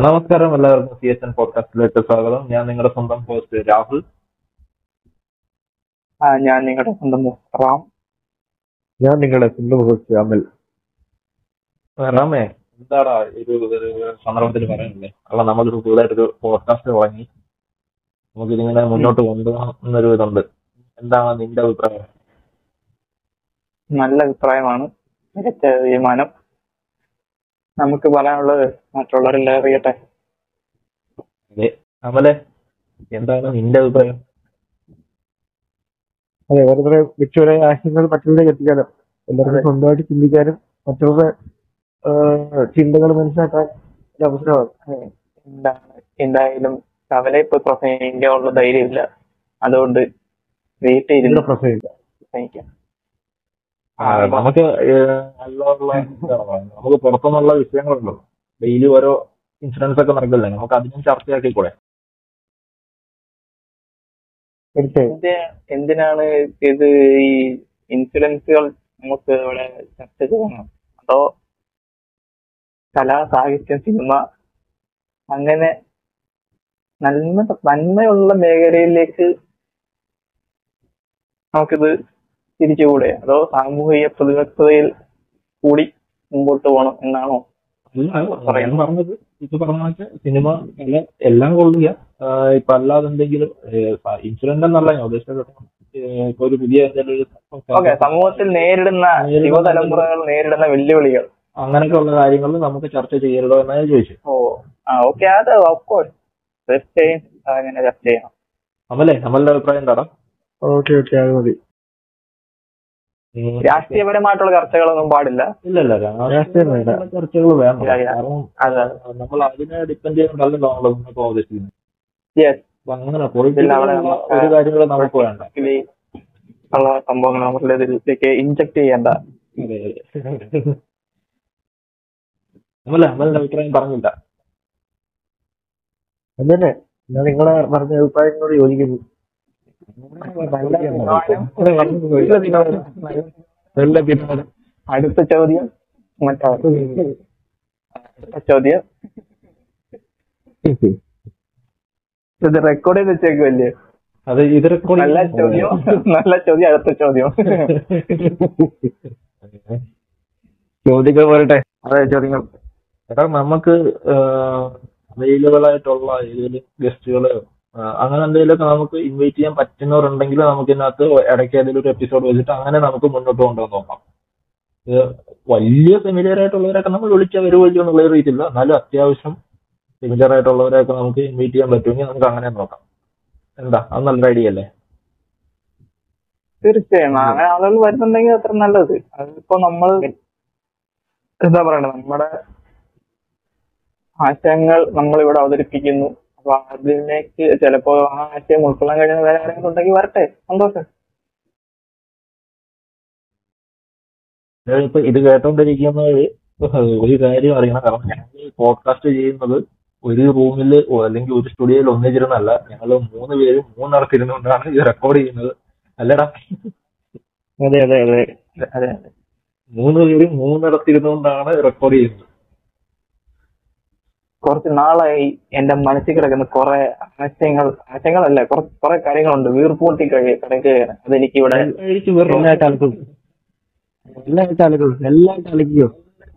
നമസ്കാരം എല്ലാവർക്കും C S N പോഡ്കാസ്റ്റിലേക്ക് സ്വാഗതം ഞാൻ നിങ്ങളുടെ സ്വന്തം ഹോസ്റ്റ് രാഹുൽ ആ ഞാൻ നിങ്ങളുടെ സ്വന്തം റാം ഞാൻ നിങ്ങളുടെ സ്വന്തം ഹോസ്റ്റ് അമൽ റാമേ എന്താടാ ഒരു ഒരു സന്ദർഭത്തിൽ പറയാനില്ലേ അല്ല നമ്മളൊരു പുതുതായിട്ടൊരു പോഡ്കാസ്റ്റ് തുടങ്ങി നമുക്ക് ഇതിങ്ങനെ മുന്നോട്ട് കൊണ്ടുപോകണം എന്നൊരു ഇതുണ്ട് എന്താണ് നിന്റെ അഭിപ്രായം നല്ല അഭിപ്രായമാണ് മികച്ച തീരുമാനം നമുക്ക് പറയാനുള്ളത് മറ്റുള്ളവരെല്ലാം അറിയട്ടെ അതെ അമലെ എന്താണ് നിന്റെ അഭിപ്രായം അതെ ഓരോരുത്തരെ വ്യക്തിപര ആശയങ്ങൾ മറ്റുള്ളവരെ എത്തിക്കാനോ എല്ലാവർക്കും സ്വന്തമായിട്ട് ചിന്തിക്കാനും മറ്റുള്ളവരുടെ ചിന്തകൾ മനസ്സിലാക്കാൻ ഒരു അവസരമാണ് എന്താണ് എന്തായാലും കവലെ ഇപ്പൊ പ്രസംഗിക്കാനുള്ള ധൈര്യമില്ല അതുകൊണ്ട് വീട്ടിൽ ഇതിന്റെ ഇരുന്ന് പ്രസംഗിക്കാം പ്രസംഗിക്കാം ആ, നമുക്ക് ഏഹ്, നല്ലുള്ള എന്താണ് പറയുന്നത്, നമുക്ക് പുറത്തുനിന്നുള്ള വിഷയങ്ങളുണ്ടല്ലോ ഡെയിലി ഓരോ ഇൻസിഡൻസ് ഒക്കെ നടക്കില്ലേ നമുക്ക് അതിനും ചർച്ചയാക്കിക്കൂടെ തീർച്ചയായും എന്ത്- എന്തിനാണ് ഇത് ഈ ഇൻഷുറൻസുകൾ നമുക്ക് ഇവിടെ ചർച്ച ചെയ്യണം അതോ കലാ സാഹിത്യം സിനിമ അങ്ങനെ നന്മ നന്മയുള്ള മേഖലയിലേക്ക് നമുക്കിത് തിരിച്ചുകൂടെ അതോ സാമൂഹിക പ്രതിബദ്ധതയിൽ കൂടി മുമ്പോട്ട് പോകണം എന്നാണോ അല്ല, ഞാൻ പറഞ്ഞത് ഇത് പറഞ്ഞ വെച്ചാൽ സിനിമ കല എല്ലാം കൊള്ളുക ആഹ് ഇപ്പൊ അല്ലാതെ എന്തെങ്കിലും ഇൻസിഡന്റ് എന്നല്ല ഞാൻ ഉദ്ദേശിച്ചത് ഏഹ് ഇപ്പൊ ഒരു പുതിയ എന്തെങ്കിലും ഓക്കെ ഒരു സമൂഹത്തിൽ നേരിടുന്ന നേരിടുന്ന യുവതലമുറകൾ നേരിടുന്ന വെല്ലുവിളികൾ അങ്ങനെയൊക്കെ ഉള്ള കാര്യങ്ങൾ നമുക്ക് ചർച്ച ചെയ്യരുതോ എന്നാണ് ഞാൻ ചോദിച്ചത് ഓ ആ ഓക്കെ അത് ഓഫ്കോഴ്സ് തീർച്ചയായും അങ്ങനെ ചർച്ച ചെയ്യണം അമലേ അമലിന്റെ അഭിപ്രായം എന്താടാ ഓക്കെ ഓക്കെ അത് മതി ഉം, രാഷ്ട്രീയപരമായിട്ടുള്ള ചർച്ചകളൊന്നും പാടില്ല ഇല്ല ഇല്ല രാഷ്ട്രീയം വേണ്ട. ചർച്ചകൾ വേണം ഇല്ല, ഇല്ല. കാരണം അതെ നമ്മൾ അതിനെ ഡിപ്പെൻഡ് ചെയ്തിട്ടല്ലല്ലോ നമ്മൾ മുന്നോട്ട് ഉദ്ദേശിക്കുന്നത് യെസ് അപ്പൊ അങ്ങനെ ഇല്ല, പൊളിറ്റിക്കൽ അവിടെ നമ്മ- ഒരു കാര്യങ്ങളും നമുക്ക് വേണ്ട ഉള്ള സംഭവങ്ങൾ നമ്മളുടെ ഇതിലേക്ക് ഇൻജക്ട് ചെയ്യേണ്ട അതെ അതെ അമല അമലിന്റെ അഭിപ്രായം പറഞ്ഞില്ല അത് തന്നെ ഞാൻ നിങ്ങളെ പറഞ്ഞ അഭിപ്രായങ്ങളോട് യോജിക്കുന്നു നല്ല തീരുമാനം അടുത്ത ചോദ്യം മറ്റേ അടുത്ത ചോദ്യം ഇത് റെക്കോർഡ് ചെയ്ത് വെച്ചേക്കുമല്ലേ അത് ഇത് റെക്കോർഡ് നല്ല ചോദ്യം നല്ല ചോദ്യം അടുത്ത ചോദ്യം ചോദ്യങ്ങൾ വരട്ടെ അതെ ചോദ്യങ്ങൾ എടാ നമുക്ക് അവൈലബിൾ ആയിട്ടുള്ള ഏതെങ്കിലും ഗസ്റ്റുകള് അങ്ങനെ എന്തെങ്കിലുമൊക്കെ നമുക്ക് ഇൻവൈറ്റ് ചെയ്യാൻ പറ്റുന്നവരുണ്ടെങ്കിൽ നമുക്ക് ഇതിനകത്ത് ഇടയ്ക്ക് ഏതെങ്കിലും ഒരു എപ്പിസോഡ് വെച്ചിട്ട് അങ്ങനെ നമുക്ക് മുന്നോട്ട് കൊണ്ടുപോകാൻ നോക്കാം ഇത് വലിയ ഫെമിലിയർ ആയിട്ടുള്ളവരൊക്കെ നമ്മൾ വിളിച്ചാൽ വരുമല്ലോ എന്നുള്ള അറിയത്തില്ല എന്നാലും അത്യാവശ്യം ഫെമിലിയർ ആയിട്ടുള്ളവരെയൊക്കെ നമുക്ക് ഇൻവൈറ്റ് ചെയ്യാൻ പറ്റുമെങ്കിൽ നമുക്ക് അങ്ങനെ നോക്കാം എന്താ അത് നല്ലൊരു ഐഡിയ അല്ലേ തീർച്ചയായും അങ്ങനെ ആളുകൾ വരുന്നുണ്ടെങ്കിൽ അത്ര നല്ലത് അതിപ്പോ നമ്മൾ എന്താ പറയണത് നമ്മുടെ ആശയങ്ങൾ നമ്മൾ ഇവിടെ അവതരിപ്പിക്കുന്നു അപ്പൊ അതിലേക്ക് ചിലപ്പോ ആ ആശയം ഉൾക്കൊള്ളാൻ കഴിയുന്ന വേറെ ആരെങ്കിലും ഉണ്ടെങ്കിൽ വരട്ടെ സന്തോഷം ഇപ്പൊ ഇത് കേട്ടോണ്ടിരിക്കുന്നവര് ഒരു കാര്യം അറിയണം കാരണം ഞങ്ങൾ പോഡ്കാസ്റ്റ് ചെയ്യുന്നത് ഒരു റൂമിൽ അല്ലെങ്കിൽ ഒരു സ്റ്റുഡിയോയിൽ ഒന്നിച്ചിരുന്നല്ല ഞങ്ങൾ മൂന്ന് പേരും മൂന്നിടത്തിരുന്നുകൊണ്ടാണ് ഇത് റെക്കോർഡ് ചെയ്യുന്നത് അല്ലടാ അതെ അതെ അതെ അതെ മൂന്ന് പേരും മൂന്നിടത്തിരുന്നുകൊണ്ടാണ് റെക്കോർഡ് ചെയ്യുന്നത് കുറച്ച് നാളായി എന്റെ മനസ്സിൽ കിടക്കുന്ന കുറെ ആശയങ്ങൾ ആശയങ്ങളല്ല കുറച്ച് കുറെ കാര്യങ്ങളുണ്ട് വീർപ്പൂട്ടി കഴി കിടക്കുകയാണ് അതെനിക്ക് ഇവിടെ എനിക്ക് വെറും എല്ലാ കാലത്തും എല്ലാ കാലത്തും എല്ലാ കാലയ്ക്കോ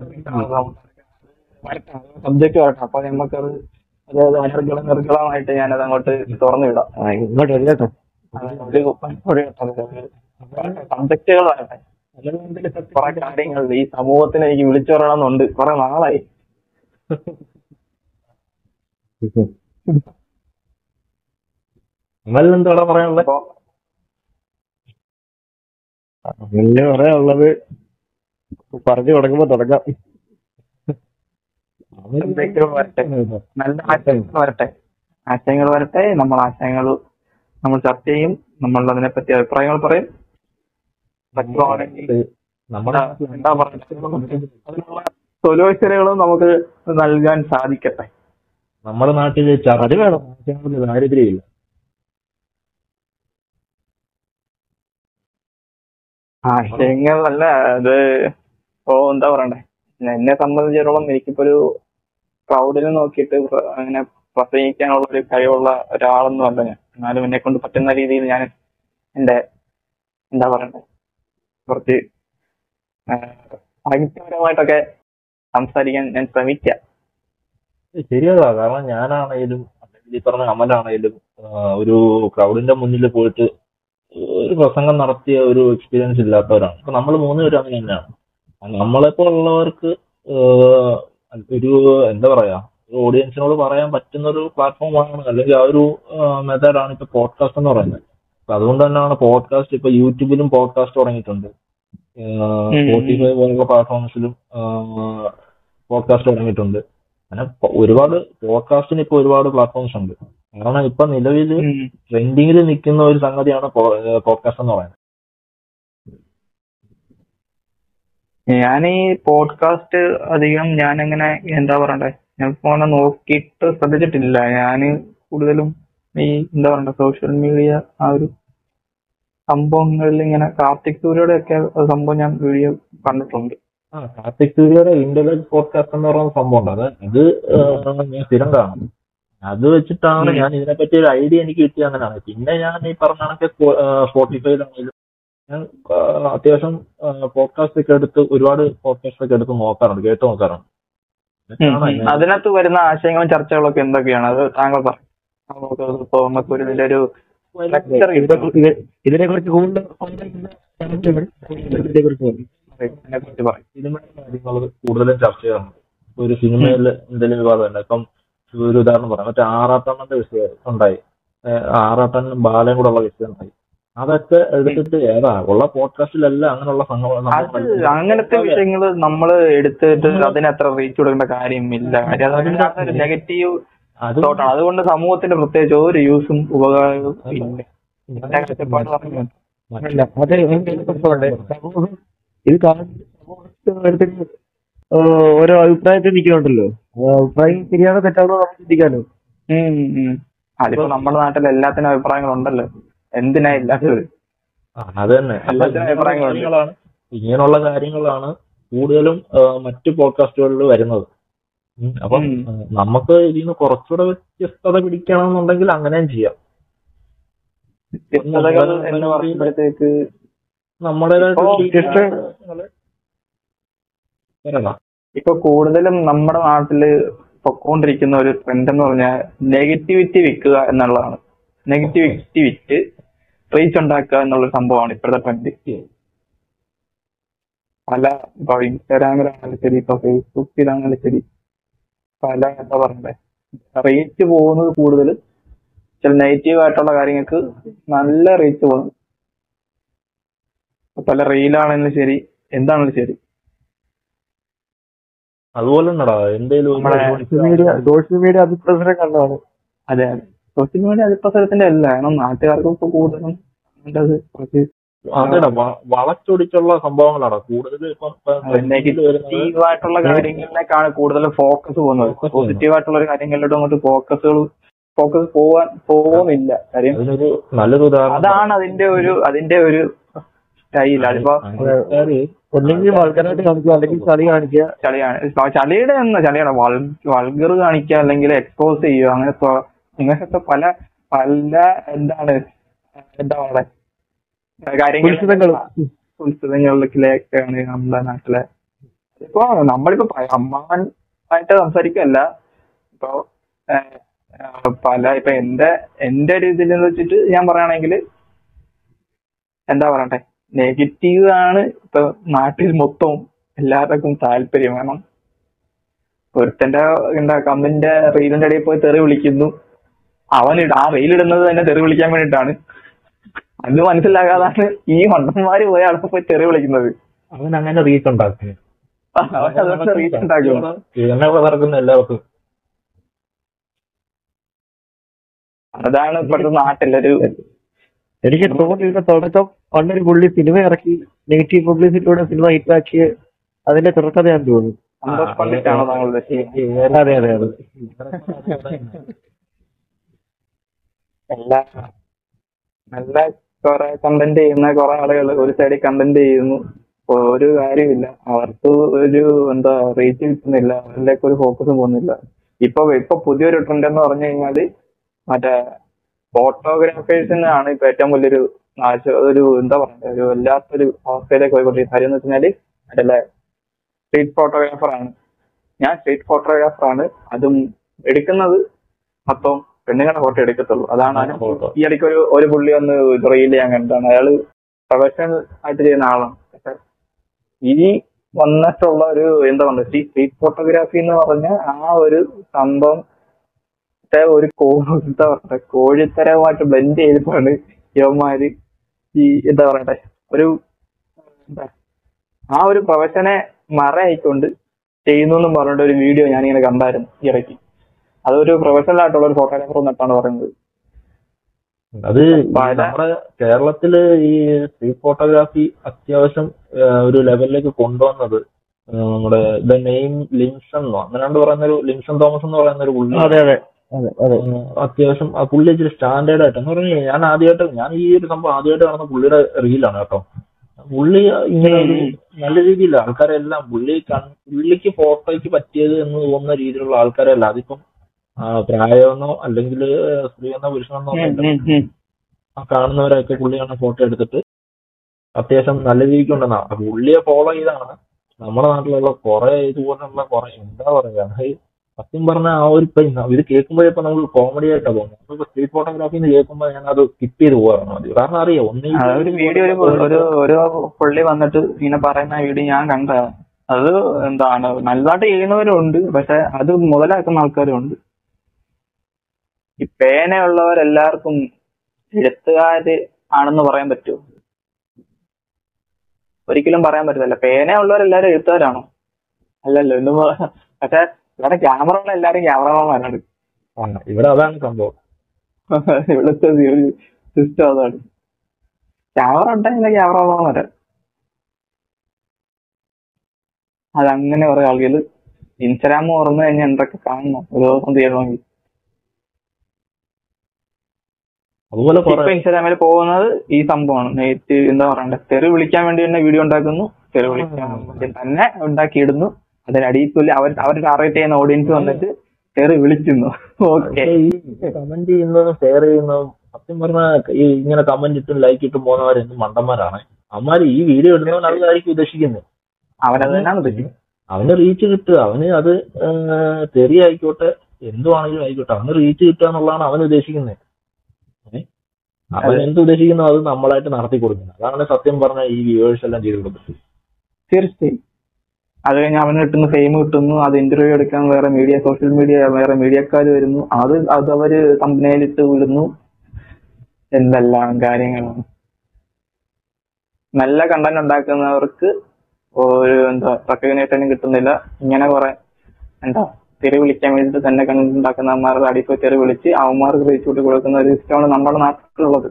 സബ്ജക്ട് വരട്ടെ അപ്പൊ നമുക്കത് അതായത് അനർഗളം നിർഗളമായിട്ട് ഞാനത് അങ്ങോട്ട് തുറന്നു വിടാം ഇങ്ങോട്ട് വരികട്ടോ സബ്ജക്റ്റുകൾ വരട്ടെ കുറെ കാര്യങ്ങൾ ഈ സമൂഹത്തിന് എനിക്ക് വിളിച്ചു പറയണമെന്നുണ്ട് കുറെ നാളായി അമലിന് എന്താടാ പറയാനുള്ളത് അപ്പൊ വലിയ പറയാനുള്ളത് പറഞ്ഞു തുടങ്ങുമ്പോ തുടങ്ങാം സബ്ജക്റ്റുകൾ വരട്ടെ നല്ല ആശയങ്ങൾ വരട്ടെ ആശയങ്ങൾ വരട്ടെ നമ്മൾ ആശയങ്ങൾ നമ്മൾ ചർച്ച ചെയ്യും നമ്മൾ അതിനെപ്പറ്റി അഭിപ്രായങ്ങൾ പറയും പറ്റുവാണെങ്കിൽ നമ്മുടെ എന്താ പറയുക അതിനുള്ള സൊല്യൂഷനുകളും നമുക്ക് നൽകാൻ സാധിക്കട്ടെ നമ്മുടെ നാട്ടില് ചറടി വേണം ദാരിദ്ര്യമില്ല ആശയങ്ങൾ അല്ല അത് ഇപ്പോ എന്താ പറയണ്ടേ എന്നെ സംബന്ധിച്ചിടത്തോളം എനിക്കിപ്പോ ഒരു ക്രൗഡിനെ നോക്കിയിട്ട് പ്ര- അങ്ങനെ പ്രസംഗിക്കാനുള്ള ഒരു കഴിവുള്ള ഒരാളൊന്നും അല്ല ഞാൻ എന്നാലും എന്നെ കൊണ്ട് പറ്റുന്ന രീതിയിൽ ഞാൻ എന്റെ എന്താ പറയണ്ടേ കുറച്ച് സാഹിത്യപരമായിട്ടൊക്കെ സംസാരിക്കാൻ ഞാൻ ശ്രമിക്കാം ശരിയതാ കാരണം ഞാനാണേലും അല്ലെങ്കിൽ ഈ പറഞ്ഞ അമലാണേലും ആ, ഒരു ക്രൗഡിന്റെ മുന്നിൽ പോയിട്ട് ഒരു പ്രസംഗം നടത്തിയ ഒരു എക്സ്പീരിയൻസ് ഇല്ലാത്തവരാണ് അപ്പൊ നമ്മൾ മൂന്നുപേരും അങ്ങനെ തന്നെയാണ് നമ്മളെപ്പോലുള്ളവർക്ക് ഒരു എന്താ പറയാ ഒരു ഓഡിയൻസിനോട് പറയാൻ പറ്റുന്ന ഒരു പ്ലാറ്റ്ഫോമാണ് അല്ലെങ്കിൽ ആ ഒരു മെത്തേഡാണ് ഇപ്പൊ പോഡ്കാസ്റ്റ് എന്ന് പറയുന്നത് അപ്പൊ അതുകൊണ്ട് തന്നെയാണ് പോഡ്കാസ്റ്റ് ഇപ്പൊ യൂട്യൂബിലും പോഡ്കാസ്റ്റ് തുടങ്ങിയിട്ടുണ്ട് സ്പോട്ടിഫൈ പോലുള്ള പ്ലാറ്റ്ഫോംസിലും പോഡ്കാസ്റ്റ് തുടങ്ങിയിട്ടുണ്ട് അങ്ങനെ പ- ഒരുപാട് പോഡ്കാസ്റ്റിന് ഇപ്പൊ ഒരുപാട് പ്ലാറ്റ്ഫോംസ് ഉണ്ട് കാരണം ഇപ്പൊ നിലവിൽ ഉം. ട്രെൻഡിങ്ങിൽ നിൽക്കുന്ന ഒരു സംഗതിയാണ് പോഡ്കാസ്റ്റ് എന്ന് പറയുന്നത് ഞാൻ ഈ പോഡ്കാസ്റ്റ് അധികം ഞാൻ അങ്ങനെ എന്താ പറയണ്ടേ ഞാൻ ഫോണ് നോക്കിയിട്ട് ശ്രദ്ധിച്ചിട്ടില്ല ഞാൻ കൂടുതലും ഈ എന്താ പറയണ്ടേ സോഷ്യൽ മീഡിയ ആ ഒരു സംഭവങ്ങളിൽ ഇങ്ങനെ കാർത്തിക് സൂര്യയുടെ ഒക്കെ സംഭവം ഞാൻ വീഡിയോ കണ്ടിട്ടുണ്ട് ആ കാർത്തിക് സൂര്യയുടെ ഇന്റർനെറ്റ് പോഡ്കാസ്റ്റ് എന്ന് പറയുന്ന സംഭവം ഉണ്ട് അത് ഇത് ഏഹ്, ഞാൻ സ്ഥിരം കാണും അത് വെച്ചിട്ടാണ് ഉം. ഞാൻ ഇതിനെപ്പറ്റി ഒരു ഐഡിയ എനിക്ക് കിട്ടിയ അങ്ങനെയാണ് പിന്നെ ഞാൻ ഈ പറഞ്ഞ കണക്ക് സ്പോട്ടിഫൈയിലാണെങ്കിലും ഞാൻ ആ, അത്യാവശ്യം പോഡ്കാസ്റ്റ് ഒക്കെ എടുത്ത് ഒരുപാട് പോഡ്കാസ്റ്റ് ഒക്കെ എടുത്ത് നോക്കാറുണ്ട് കേട്ട് നോക്കാറുണ്ട് എന്നിട്ടാണ് ഞാൻ- അതിനകത്ത് വരുന്ന ആശയങ്ങളും ചർച്ചകളൊക്കെ എന്തൊക്കെയാണ് അത് താങ്കൾ പറയും നമുക്ക് ഇപ്പോ നമുക്ക് ഒരു ഇതിന്റെ ഒരു lecture കിട്ടും. ഇതിനെ കുറിച്ച് കൂടുതൽ ഇതിനെ കുറിച്ച് പറയും. അതിനെക്കുറിച്ച് പറയും സിനിമയുടെ കാര്യങ്ങൾ കൂടുതലും ചർച്ച ചെയ്യാറുണ്ട് ഇപ്പൊ ഒരു സിനിമയിൽ എന്തെങ്കിലും വിവാദം ഉണ്ട് ഇപ്പം ഒരു ഉദാഹരണം പറയാം മറ്റേ ആറാട്ടണ്ണന്റെ വിഷയം ഉണ്ടായി ഏഹ് ആറാട്ടണ്ണനും ബാലയും കൂടെ ഉള്ള വിഷയം ഉണ്ടായി അതൊക്കെ എടുത്തിട്ട് ഏതാ ഉള്ള പോഡ്കാസ്റ്റിലെല്ലാം അങ്ങനെയുള്ള സംഭവങ്ങൾ അത് അങ്ങനത്തെ വിഷയങ്ങൾ നമ്മൾ എടുത്തിട്ട് അതിന് അത്ര റീച്ച് കൊടുക്കേണ്ട കാര്യമില്ല കാര്യം അതിനകത്ത് ഒരു നെഗറ്റീവ് അത് തോട്ടാണ് അതുകൊണ്ട് സമൂഹത്തിന് പ്രത്യേകിച്ച് ഒരു യൂസും ഉപകാരവും ഇല്ല എന്റെ കാഴ്ചപ്പാട് പറഞ്ഞു അല്ല അത് ഇതിനെ കുറിച്ച് പറയണ്ടേ സമൂഹം ഇത് കാണുന്ന സമൂഹത്തിൽ എടുത്തിട്ട് ഓരോ അഭിപ്രായത്തിൽ നിൽക്കുന്നുണ്ടല്ലോ ആ അഭിപ്രായം ശരിയാണോ തെറ്റാണോ നമുക്ക് ചിന്തിക്കാലോ ഉം, ഉം. അതിപ്പോ നമ്മുടെ നാട്ടിൽ എല്ലാത്തിനും അഭിപ്രായങ്ങളുണ്ടല്ലോ എന്തിനാ ഇല്ലാത്തത് ആ, അത് തന്നെ അപ്പൊ എല്ലാത്തിനും ഇങ്ങനെയുള്ള അഭിപ്രായങ്ങളുണ്ട്. കാര്യങ്ങളാണ് ഇങ്ങനെയുള്ള കാര്യങ്ങളാണ് കൂടുതലും ആ, മറ്റു പോഡ്കാസ്റ്റുകളിൽ വരുന്നത് ഉം, അപ്പം ഉം. ആ, നമുക്ക് ഇതിൽ നിന്ന് കുറച്ചുകൂടെ വ്യത്യസ്തത പിടിക്കണമെന്നുണ്ടെങ്കിൽ അങ്ങനെയും ചെയ്യാം വ്യത്യസ്തതകൾ എന്ന് പറയുമ്പോഴത്തേക്ക് നമ്മുടേതായിട്ട് ഇപ്പോ വ്യത്യസ്ത- പറയടാ. ഇപ്പൊ കൂടുതലും നമ്മുടെ നാട്ടില് പൊക്കോണ്ടിരിക്കുന്ന ഒരു ട്രെൻഡ് എന്ന് പറഞ്ഞാൽ നെഗറ്റിവിറ്റി വിൽക്കുക എന്നുള്ളതാണ് നെഗറ്റിവിറ്റി വിറ്റ് റീച്ച് ഉണ്ടാക്കുക എന്നുള്ളൊരു സംഭവമാണ് ഇപ്പോഴത്തെ ട്രെൻഡ് പല ഇപ്പൊ ഇൻസ്റ്റാഗ്രാമിലാണെങ്കിലും ശരി ഇപ്പൊ ഫേസ്ബുക്കിലാണെങ്കിലും ശരി പല എന്താ പറയണ്ടേ റീച്ച് പോകുന്നത് കൂടുതൽ ചില നെഗറ്റീവ് ആയിട്ടുള്ള കാര്യങ്ങൾക്ക് നല്ല റീച്ച് പോകുന്നു പല റീലാണെങ്കിലും ശരി എന്താണെങ്കിലും ശരി അതുപോലെ തന്നെടാ എന്തേലും ഒരു നമ്മളെ സോഷ്യൽ മീഡിയ സോഷ്യൽ മീഡിയ അതിപ്രസരം കണ്ടതാണ് അതെ അതെ സോഷ്യൽ മീഡിയ അതിപ്രസരത്തിന്റെ അല്ല കാരണം നാട്ടുകാർക്കും ഇപ്പൊ കൂടുതലും അതിന്റത് കുറച്ച് അതെടാ വ- വളച്ചൊടിച്ചുള്ള സംഭവങ്ങളാണ് കൂടുതൽ ഇപ്പം ഇപ്പം trending ല് വരുന്നത് നെഗറ്റീവ് ആയിട്ടുള്ള കാര്യങ്ങളിലേക്കാണ് കൂടുതൽ ഫോക്കസ് പോകുന്നത് Focus പോസിറ്റീവ് ആയിട്ടുള്ള ഒരു കാര്യങ്ങളിലോട്ട് അങ്ങോട്ട് ഫോക്കസുകൾ ഫോക്കസ് പോവാൻ പോകുന്നില്ല കാര്യം അതിനൊരു നല്ലൊരു ഉദാഹരണം അതാണ് അതിന്റെ ഒരു അതിന്റെ ഒരു സ്റ്റൈൽ അതിപ്പോ ആൾക്കാര് ഒന്നെങ്കിൽ വൾഗറായിട്ട് കാണിക്കുക അല്ലെങ്കിൽ ചളി കാണിക്കുക ചളിയാണ് ഇപ്പൊ ചളിയുടെ എന്ന് ചളിയാണ് വൾഗർ കാണിക്കുക അല്ലെങ്കിൽ എക്സ്പോസ് ചെയ്യുക അങ്ങനെ സ്വ- ഇങ്ങനത്തെ പല പല എന്താണ് എന്താ പറയുക കാര്യങ്ങൾ ഉത്സവങ്ങൾ ഉത്സവങ്ങളിലേക്കാണ് നമ്മുടെ നാട്ടിലെ ഇപ്പൊ നമ്മളിപ്പോ പ- അമ്മാവൻ ആയിട്ട് സംസാരിക്കല്ല ഇപ്പൊ ഏഹ്, ഏഹ്, പല ഇപ്പൊ എന്റെ എന്റെ ഒരു ഇതിൽ വെച്ചിട്ട് ഞാൻ പറയുകയാണെങ്കിൽ എന്താ പറയട്ടെ നെഗറ്റീവ് ആണ് ഇപ്പൊ നാട്ടിൽ മൊത്തം എല്ലാവർക്കും താല്പര്യം വേണം ഒരുത്തന്റെ എന്താ കമ്മിന്റെ റീലിന്റെ ഇടയിൽ പോയി തെറി വിളിക്കുന്നു അവൻ ഇട- ആ റീൽ ഇടുന്നത് തന്നെ തെറി വിളിക്കാൻ വേണ്ടിയിട്ടാണ് അത് മനസ്സിലാകാതാണ് ഈ മണ്ടന്മാര് പോയി അവിടെ പോയി തെറി വിളിക്കുന്നത് അവൻ അങ്ങനെ റീച്ച് ഉണ്ടാക്കി അവൻ അതുകൊണ്ട് റീച്ച് ഉണ്ടാക്കുന്നു എന്നെ നടക്കുന്ന എല്ലാവർക്കും അതാണ് ഇപ്പോഴത്തെ നാട്ടിലൊരു എനിക്ക് തോന്നുന്നു ഇതിന്റെ തുടക്കം പണ്ടൊരു പുള്ളി സിനിമ ഇറക്കി നെഗറ്റീവ് പബ്ലിസിറ്റിയോടെ സിനിമ ഹിറ്റാക്കി അതിന്റെ തുടക്കതയാന്ന് തോന്നുന്നു സന്തോഷ് പണ്ഡിറ്റാണോ താങ്കൾ ഉദ്ദേശിക്കുന്നത് അതെ അതെ അതെ എല്ലാ നല്ല കുറെ കണ്ടന്റ് ചെയ്യുന്ന കുറെ ആളുകൾ ഒരു സൈഡിൽ കണ്ടന്റ് ചെയ്യുന്നു ഒരു കാര്യമില്ല അവർക്ക് ഒരു എന്താ റീച്ച് കിട്ടുന്നില്ല അവരിലേക്ക് ഒരു ഫോക്കസും പോകുന്നില്ല ഇപ്പൊ ഇപ്പൊ പുതിയൊരു ട്രെൻഡ് എന്ന് പറഞ്ഞു കഴിഞ്ഞാല് മറ്റേ ഫോട്ടോഗ്രാഫേഴ്സിനാണ് ഇപ്പൊ ഏറ്റവും വലിയൊരു നാശ ഒരു എന്താ പറയുക ഒരു വല്ലാത്തൊരു അവസ്ഥയിലേക്ക് പോയിക്കൊണ്ടിരിക്കുന്നത് കാര്യം എന്ന് വെച്ചാല് മറ്റേ സ്ട്രീറ്റ് ഫോട്ടോഗ്രാഫർ ആണ് ഞാൻ സ്ട്രീറ്റ് ഫോട്ടോഗ്രാഫർ ആണ് അതും എടുക്കുന്നത് മൊത്തം പെണ്ണുങ്ങളുടെ ഫോട്ടോ എടുക്കത്തുള്ളൂ അതാണ് photo. ഈ ഇടയ്ക്ക് ഒരു ഒരു പുള്ളി വന്ന് റീൽ ഞാൻ കണ്ടാണ് അയാള് പ്രൊഫഷണൽ ആയിട്ട് ചെയ്യുന്ന ആളാണ് പക്ഷെ ഈ വന്നിട്ടുള്ള ഒരു എന്താ പറയുക സ്ട്രീറ്റ് ഫോട്ടോഗ്രാഫി എന്ന് പറഞ്ഞ ആ ഒരു സംഭവം ത്തെ ഒരു കോ എന്താ പറയട്ടെ കോഴിത്തരമായിട്ട് ബ്ലെൻഡ് ചെയ്തിട്ടാണ് യവന്മാര് ഈ എന്താ പറയട്ടെ ഒരു എന്താ ആ ഒരു പ്രൊഫഷനെ മറയായിക്കൊണ്ട് ചെയ്യുന്നു എന്നും പറഞ്ഞിട്ട് ഒരു വീഡിയോ ഞാനിങ്ങനെ കണ്ടായിരുന്നു ഈ ഇടയ്ക്ക് അതൊരു പ്രൊഫഷണൽ ആയിട്ടുള്ള ഒരു ഫോട്ടോഗ്രാഫർ എന്നിട്ടാണ് പറയുന്നത് അത് ഈ പല- നമ്മുടെ കേരളത്തില് ഈ സ്ട്രീറ്റ് ഫോട്ടോഗ്രാഫി അത്യാവശ്യം ആ, ഒരു ലെവലിലേക്ക് കൊണ്ടുവന്നത് ആ, നമ്മുടെ ദ നെയിം ലിൻസൺ എന്നോ അങ്ങനെയാണ്ട് പറയുന്ന ഒരു ലിൻസൺ തോമസ് എന്ന് പറയുന്ന ഒരു പുള്ളി അതെ അതെ അതെ അതെ ഉം, അത്യാവശ്യം ആ പുള്ളി ഇച്ചിരി സ്റ്റാൻഡേർഡ് ആയിട്ട് എന്ന് പറഞ്ഞാൽ ഞാൻ ആദ്യമായിട്ട് ഞാൻ ഈ ഒരു സംഭവം ആദ്യമായിട്ട് കാണുന്ന പുള്ളിയുടെ റീലാണ് കേട്ടോ പുള്ളി ഇങ്ങനെ ഒരു നല്ല രീതിയിൽ ആൾക്കാരെല്ലാം പുള്ളി കൺ- പുള്ളിക്ക് ഫോട്ടോയ്ക്ക് പറ്റിയത് എന്ന് തോന്നുന്ന രീതിയിലുള്ള ആൾക്കാരല്ല അതിപ്പം ആ, പ്രായമെന്നോ അല്ലെങ്കിൽ സ്ത്രീ എന്നോ പുരുഷനെന്നോ ഒന്നുമില്ല. ആ കാണുന്നവരൊക്കെ പുള്ളിയാണ് ഫോട്ടോ എടുത്തിട്ട് അത്യാവശ്യം നല്ല രീതിക്ക് ഉണ്ടെന്നാണ് അപ്പൊ പുള്ളിയെ ഫോളോ ചെയ്താണ് നമ്മുടെ നാട്ടിലുള്ള കുറെ ഇതുപോലുള്ള കുറെ എന്താ പറയാ അത് സത്യം പറഞ്ഞ ആ ഒരു ഇപ്പൊ ഇന്ന് ഇത് കേൾക്കുമ്പോഴേ ഇപ്പൊ നമുക്ക് കോമഡി ആയിട്ടാ തോന്നുന്നത് നമ്മളിപ്പോ സ്ട്രീറ്റ് ഫോട്ടോഗ്രാഫി എന്ന് കേൾക്കുമ്പോൾ ഞാൻ അത് സ്കിപ്പ് ചെയ്ത് പോകാറുണ്ട് മതി കാരണം അറിയാം ഒന്നേ ആ ഒരു വീഡിയോ ഒരു ഒരു ഒരു പുള്ളി വന്നിട്ട് ഇങ്ങനെ പറയുന്ന വീഡിയോ ഞാൻ കണ്ടതാണ് അത് എന്താണ് നല്ലതായിട്ട് ചെയ്യുന്നവരും ഉണ്ട് പക്ഷെ അത് മുതലാക്കുന്ന ആൾക്കാരും ഉണ്ട് ഈ പേനയുള്ളവരെല്ലാവർക്കും എഴുത്തുകാര് ആണെന്ന് പറയാൻ പറ്റുമോ ഒരിക്കലും പറയാൻ പറ്റത്തില്ല പേനയുള്ളവരെല്ലാരും എഴുത്തുകാരാണോ അല്ലല്ലോ എന്ന് പ- പക്ഷെ ഇവിടെ ക്യാമറ ഉള്ള എല്ലാരും ക്യാമറമാന്മാരാണ് ആ, ഇവിടെ അതാണ് സംഭവം ഇവിടുത്തെ ഒരു സിസ്റ്റം അതാണ് ക്യാമറ ഉണ്ടെങ്കിൽ ക്യാമറമാന്മാരാ അതങ്ങനെ കുറെ ആളുകൾ ഇൻസ്റ്റാഗ്രാം തുറന്നു കഴിഞ്ഞാൽ എന്തൊക്കെ കാണണം ഒരു ദിവസം ചെയ്യണമെങ്കിൽ അതുപോലെ ഇപ്പൊ കുറെ ഇൻസ്റ്റാഗ്രാമിൽ പോകുന്നത് ഈ സംഭവമാണ് നെയ്റ്റ് എന്താ പറയണ്ടേ തെറി വിളിക്കാൻ വേണ്ടി തന്നെ വീഡിയോ ഉണ്ടാക്കുന്നു തെറി വിളിക്കാൻ വേണ്ടി തന്നെ ഉണ്ടാക്കിയിടുന്നു അതിനടിയിൽ പുള്ളി അവർ അവർ ടാർഗറ്റ് ചെയ്യുന്ന ഓഡിയൻസ് വന്നിട്ട് തെറി വിളിക്കുന്നു ഓക്കെ പക്ഷേ ഈ കമന്റ് ചെയ്യുന്നതും ഷെയർ ചെയ്യുന്നതും സത്യം പറഞ്ഞാൽ ഈ ഇങ്ങനെ കമന്റ് ഇട്ടും ലൈക്ക് ഇട്ടും പോകുന്നവർ എന്ത് മണ്ടന്മാരാണ് അവന്മാര് ഈ വീഡിയോ ഇടുന്നവൻ അതായിരിക്കും ഉദ്ദേശിക്കുന്നത് അവനത് തന്നെയാണ് ഉദ്ദേശിക്കുന്നത് അവന് റീച്ച് കിട്ടുക അവന് അത് ഏഹ്, തെറി ആയിക്കോട്ടെ എന്തുവാണെങ്കിലും ആയിക്കോട്ടെ അവന് റീച്ച് കിട്ടുക എന്നുള്ളതാണ് അവൻ ഉദ്ദേശിക്കുന്നത് ഏ? അവൻ എന്ത് ഉദ്ദേശിക്കുന്നു അത് നമ്മളായിട്ട് നടത്തി കൊടുക്കുന്നത് അതാണ് സത്യം പറഞ്ഞ ഈ വ്യൂവേഴ്സ് എല്ലാം ചെയ്ത് കൊടുക്കുന്നത് തീർച്ചയായും അത് കഴിഞ്ഞ് അവന് കിട്ടുന്ന ഫെയിം കിട്ടുന്നു അത് ഇന്റർവ്യൂ എടുക്കാൻ വേറെ മീഡിയ സോഷ്യൽ മീഡിയ വേറെ മീഡിയക്കാർ വരുന്നു അത് അത് അവര് കമ്പനിയിലിട്ട് വിടുന്നു എന്തെല്ലാം കാര്യങ്ങളാണ് നല്ല കണ്ടന്റ് ഉണ്ടാക്കുന്നവർക്ക് ഒരു എന്താ റെക്കഗ്നേഷനും കിട്ടുന്നില്ല ഇങ്ങനെ കുറെ എന്താ തെറി വിളിക്കാൻ വേണ്ടിയിട്ട് തന്നെ കണ്ടന്റ് ഉണ്ടാക്കുന്നവന്മാരുടെ അടിപ്പ് തെറി വിളിച്ച് അവന്മാർക്ക് റീച്ച് കൂട്ടി കൊടുക്കുന്ന ഒരു സിസ്റ്റമാണ് നമ്മുടെ നാട്ടിലുള്ളത്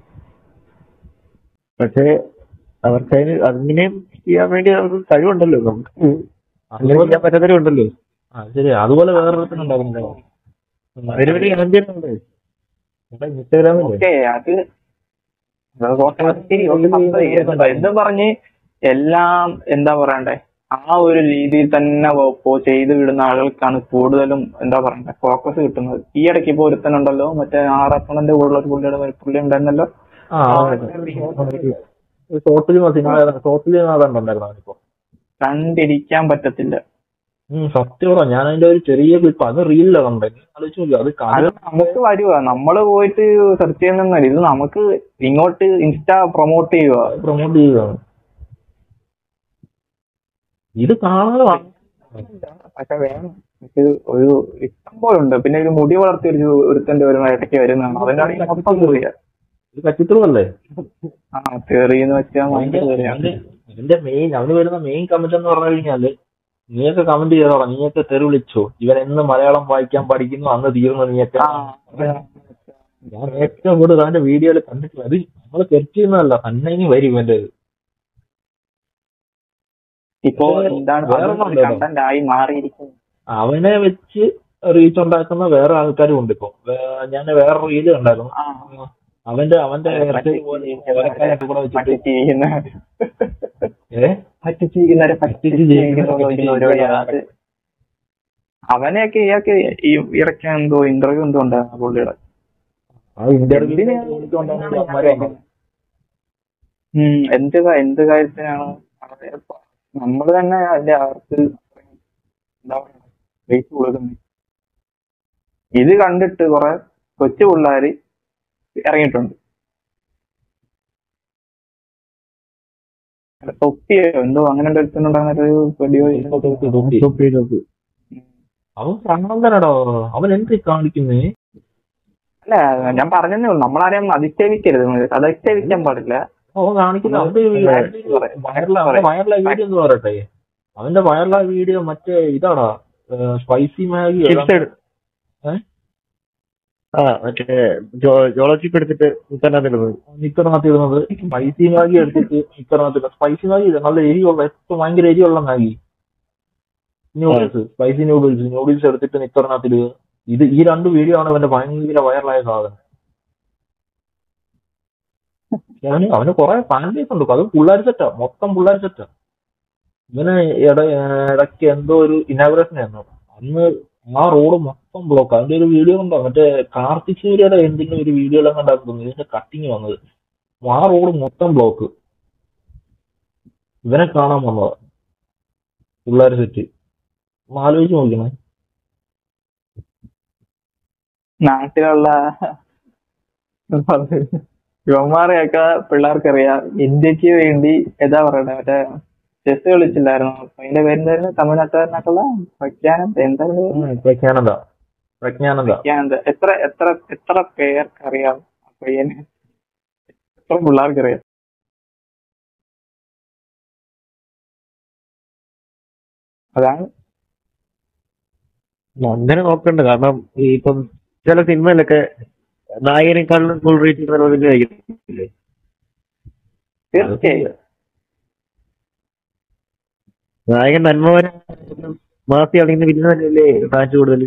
പക്ഷേ അവർക്ക് അതിന് അങ്ങനെ ചെയ്യാൻ വേണ്ടി അവർക്ക് കഴിവുണ്ടല്ലോ നമുക്ക് അങ്ങനെ അതുപോലെ ചെയ്യാൻ പറ്റാത്തവരുണ്ടല്ലോ ആ ശരി അതുപോലെ വേറൊരുത്തനുണ്ടാകുന്നുണ്ടോ അതിന് വേണ്ടി ആദ്യമുണ്ട് ഇൻസ്റ്റാഗ്രാമില്ലേ ഓക്കെ അത് അത് പോട്ടെ, അത് ശരി, ഓക്കെ, സംഭവം എന്താ- എന്തും പറഞ്ഞ് എല്ലാം എന്താ പറയണ്ടേ ആ ഒരു രീതിയിൽ തന്നെ വ- പോ- ചെയ്ത് വിടുന്ന ആളുകൾക്കാണ് കൂടുതലും എന്താ പറയണ്ടേ ഫോക്കസ് കിട്ടുന്നത് ഈ ഇടയ്ക്ക് ഇപ്പൊ ഒരുത്തനുണ്ടല്ലോ മറ്റേ ആറപ്പണന്റെ കൂടുതൽ ഒരു പുള്ളിയുടെ ഒരു പുള്ളി ഉണ്ടായിരുന്നല്ലോ ആ short film cinema short film അതുണ്ടായിരുന്നു അവനിപ്പോ കണ്ടിരിക്കാൻ പറ്റത്തില്ല ഉം, സത്യമാണോ ഞാൻ അതിന്റെ ഒരു ചെറിയ ക്ലിപ്പ് അത് റീലിലാണ് കണ്ടത് ആലോചിച്ച് നോക്കി അത് അത് കാണാൻ നമുക്ക് വരുക നമ്മള് പോയിട്ട് സെർച്ച് ചെയ്യുന്നല്ല ഇത് നമുക്ക് ഇങ്ങോട്ട് ഇൻസ്റ്റാ പ്രൊമോട്ട് ചെയ്യുക പ്രൊമോട്ട് ചെയ്യുകയാണ് ഇത് കാണാതെ വാ- പക്ഷെ വേണം ഇത് ഒരു ഇഷ്ടം പോലെ ഉണ്ട് പിന്നെ ഒരു മുടി വളർത്തിയ ഒരു ഒരുത്തന്റെ ഒരു ഇടയ്ക്ക് വരുന്നതാണ് അവന്റെ ആണെങ്കിൽ മൊത്തം തെറിയ ഇത് കച്ചിത്രമല്ലേ ആ തെറിയെന്ന് വെച്ചാൽ അതിന്റെ ഭയങ്കര തെറിയാണ് അതിന്റെ- അതിന്റെ മെയിൻ അവന് വരുന്ന മെയിൻ കമന്റ് എന്ന് പറഞ്ഞു കഴിഞ്ഞാല് നീയൊക്കെ കമന്റ് ചെയ്തോളാം നീയൊക്കെ തെറി വിളിച്ചോ ഇവൻ എന്ന് മലയാളം വായിക്കാൻ പഠിക്കുന്നു അന്ന് തീർന്നു നീയൊക്കെ ആ ഞാൻ ഏറ്റവും കൂടുതൽ അവന്റെ വീഡിയോയിൽ കണ്ടിട്ടില്ല അത് നമ്മള് സെർച്ച് ചെയ്യുന്നതല്ല തന്നെ ഇനി വരും ഇവന്റെ ഇത്. ഇപ്പോ എന്താണ് വേറെ ഒന്നുമില്ല കേട്ടോ. കണ്ടന്റ് ആയി മാറിയിരിക്കുന്നു അവനെ വെച്ച് റീച്ച് ഉണ്ടാക്കുന്ന വേറെ ആൾക്കാരും ഉണ്ട് ഇപ്പൊ വേ- ഞാൻ വേറെ റീല് കണ്ടായിരുന്നു ആ അവന്റെ അവന്റെ ഇറച്ചി പോലെ ഈ ഓലക്കായൊക്കെ കൂടെ വെച്ചിട്ട് പറ്റിച്ചിരിക്കുന്ന ഏ പറ്റിച്ചിരിക്കുന്നവരെ പറ്റിച്ചിരിക്കുന്ന പറ്റിച്ചിരിക്കുന്ന പരിപാടിയാണ് അത് അവനെയൊക്കെ ഇയാൾക്ക് ഈ ഇടയ്ക്ക് എന്തോ ഇന്റർവ്യൂ എന്തോ ഉണ്ടായിരുന്നു പുള്ളിയുടെ ആ ഇന്റർവ്യൂ ഉം, എന്ത് കാ- എന്ത് കാര്യത്തിനാണ് അവരെ പ- നമ്മള് തന്നെ അതിന്റെ അവർക്ക് എന്താ പറയുക വെയിറ്റ് കൊടുക്കുന്നത് ഇത് കണ്ടിട്ട് കുറെ കൊച്ചു പിള്ളേര് ഇറങ്ങിയിട്ടുണ്ട് തൊപ്പിയോ എന്തോ അങ്ങനെ എടുത്തിട്ടുണ്ടാകുന്നൊരു വീഡിയോ തൊപ്പി, തൊപ്പി. അവൻ ഭ്രാന്തനാടോ അവൻ എന്ത് കാണിക്കുന്നേ അല്ല ഞാൻ പറഞ്ഞതേ ഉള്ളൂ നമ്മളാരെയും അധിക്ഷേപിക്കരുത് അധിക്ഷേപിക്കാൻ പാടില്ല അവൻ കാണിക്കുന്ന അവന്റെ വയറിലായ വീഡിയോ എന്ന് പറയട്ടെ അവന്റെ വയറിലായ വീഡിയോ മറ്റേ ഇതാടാ സ്പൈസി മാഗി ചിപ്സ് എടു- ഏ? ആ മറ്റേ ജോ- ജോളോ ചിപ്പ് എടുത്തിട്ട് മുത്തനാത്തിടുന്നത് നിക്കറിനകത്ത് ഇടുന്നത് സ്പൈസി മാഗി എടുത്തിട്ട് നിക്കറിനകത്ത് ഇടുന്നത് സ്പൈസി മാഗി ഇല്ല നല്ല എരിയുള്ള ഏറ്റവും ഭയങ്കര എരിയുള്ള Maggi noodles spicy noodles noodles എടുത്തിട്ട് നിക്കറിനകത്ത് ഇടുക ഇത് ഈ രണ്ട് വീഡിയോ ആണ് അവന്റെ ഭയങ്കര വൈറലായ സാധനം അവന് അവന് കുറെ ഫാൻ ബേസ് ഉണ്ട് അത് പിള്ളേർ സെറ്റാ മൊത്തം പിള്ളേർ സെറ്റാ ഇവന് ഇട ഇടയ്ക്ക് എന്തോ ഒരു ഇനാഗ്രേഷൻ ആയിരുന്നു അന്ന് ആ റോഡ് മൊത്തം ബ്ലോക്ക് അതിന്റെ ഒരു വീഡിയോ ഉണ്ടോ മറ്റേ കാർത്തിക് സൂര്യയുടെ എന്തെങ്കിലും ഒരു വീഡിയോ എല്ലാം കണ്ടായിരുന്നു തോന്നുന്നു ഇതിന്റെ കട്ടിങ് വന്നത് ആ റോഡ് മൊത്തം ബ്ലോക്ക് ഇവനെ കാണാൻ വന്നതാ പിള്ളേർ സെറ്റ് ആലോചിച്ച് നോക്കണേ നാട്ടിലുള്ള യുവന്മാരെയൊക്കെ പിള്ളേർക്കറിയാം ഇന്ത്യക്ക് വേണ്ടി എന്താ പറയണേ മറ്റേ ചെസ് കളിച്ചില്ലായിരുന്നു അപ്പൊ അതിന്റെ പേരെന്തായിരുന്നു തമിഴ്നാട്ടുകാരനായിട്ടുള്ള പ്രഖ്യാനന്ദ എന്തായിരുന്നു പ്രജ്ഞാനന്ദ പ്രജ്ഞാനന്ദ പ്രഖ്യാനന്ദ എത്ര എത്ര എത്ര പേർക്കറിയാം ആ പയ്യനെ എത്ര പിള്ളേർക്കറിയാം അതാണ് അങ്ങനെ നോക്കണ്ട കാരണം ഈ ഇപ്പം ചില സിനിമയിലൊക്കെ നായകനെക്കാളും ഫുൾ റേറ്റ് നിലവിൽ കഴിക്കുന്നില്ലേ തീർച്ചയായും നായകൻ നന്മവരെ മാസി കളിക്കുന്ന വില്ലനല്ലേ ഫാൻസ് കൂടുതൽ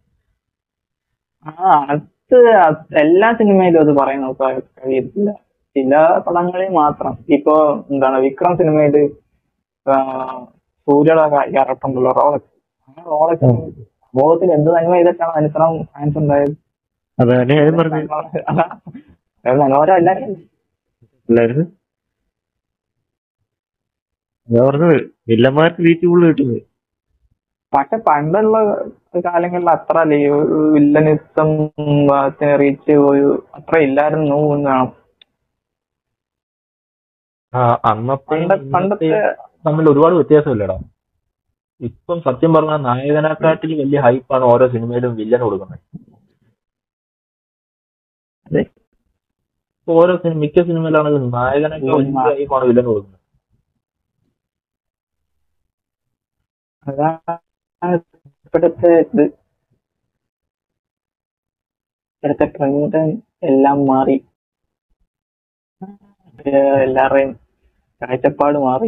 ആ അത് എല്ലാ സിനിമയിലും അത് പറയാൻ നമുക്ക് കഴിയത്തില്ല ചില പടങ്ങളിൽ മാത്രം ഇപ്പൊ എന്താണ് വിക്രം സിനിമയില് ആ, സൂര്യയുടെ ക്യാരക്ടറുണ്ടല്ലോ റോളക്സ് അങ്ങനെ റോളക്സ് ബോധത്തിൽ എന്ത് നന്മ ചെയ്തിട്ടാണ് അതിന് ഇത്രയും ഫാൻസ് ഉണ്ടായത് അത് തന്നെ ഞാൻ പറഞ്ഞു അതാ. അത് മനോഹരം എല്ലാവരും എല്ലാവരും ഞാൻ പറഞ്ഞത് വില്ലന്മാർക്ക് വീറ്റ് കൂടുതൽ കിട്ടുന്നത് പക്ഷെ പണ്ടുള്ള കാലങ്ങളിൽ അത്ര വില്ലനിസം റീച്ച് ഒരു അത്ര ഇല്ലായിരുന്നു എന്ന് വേണം ആ, അന്നത്തെ പണ്ട പണ്ടത്തെ തമ്മിൽ ഒരുപാട് വ്യത്യാസമില്ലടാ ഇപ്പം സത്യം പറഞ്ഞാൽ നായകനെക്കാട്ടിൽ വലിയ ഹൈപ്പാണ് ഓരോ സിനിമയിലും വില്ലൻ കൊടുക്കുന്നത് അതെ. ഇപ്പൊ ഓരോ സിനിമ മിക്ക സിനിമയിലാണെങ്കിലും നായകനൊക്കെ വലിയ ഹൈപ്പാണ് വില്ലൻ കൊടുക്കുന്നത് അതാണ് ഇപ്പോഴത്തെ ഇത് ഇപ്പോഴത്തെ ട്രെൻഡ് എല്ലാം മാറി ഏഹ് എല്ലാവരുടെയും കാഴ്ചപ്പാട് മാറി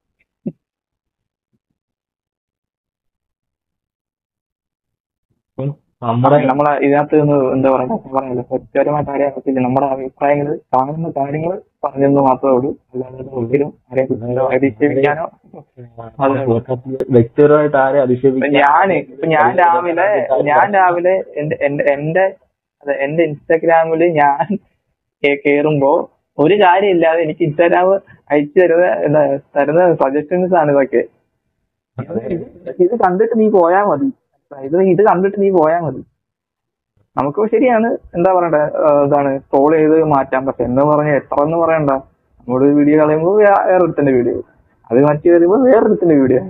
നമ്മുടെ നമ്മളെ ഇതിനകത്ത് നിന്ന് എന്താ പറയാ ഞാൻ പറഞ്ഞല്ലോ വ്യക്തിപരമായിട്ട് ആരെയും അറിയത്തില്ല നമ്മുടെ അഭിപ്രായങ്ങൾ കാണുന്ന കാര്യങ്ങൾ പറഞ്ഞെന്ന് മാത്രമേ ഉള്ളൂ അല്ലാതെ ഒരിക്കലും ആരെയും കുറിച്ച് അധിക്ഷേപിക്കാനോ അതെ. വ്യക്തിപരമായിട്ട് ആരെ ഇപ്പൊ അധിക്ഷേപിക്കാൻ ഞാൻ ഇപ്പൊ ഞാൻ രാവിലെ ഞാൻ രാവിലെ എന്റെ എന്റെ എന്റെ അതെ എന്റെ ഇൻസ്റ്റാഗ്രാമില് ഞാൻ കേ- കേറുമ്പോ ഒരു കാര്യമില്ലാതെ എനിക്ക് ഇൻസ്റ്റാഗ്രാം അയച്ചു തരുന്ന എന്താ തരുന്ന സജഷൻസ് ആണ് ഇതൊക്കെ ഇത് ഇത് കണ്ടിട്ട് നീ പോയാ മതി ഇത് ഇത് കണ്ടിട്ട് നീ പോയാ മതി നമുക്ക് ശരിയാണ് എന്താ പറയണ്ടേ ഏഹ് ഇതാണ് സ്ക്രോൾ ചെയ്ത് മാറ്റാം പക്ഷെ എന്ന് പറഞ്ഞ എത്ര എന്ന് പറയണ്ട നമ്മുടെ വീഡിയോ കളയുമ്പോൾ വേറൊരുത്തിന്റെ വീഡിയോ അത് മാറ്റി വരുമ്പോൾ വേറൊരുത്തിന്റെ വീഡിയോ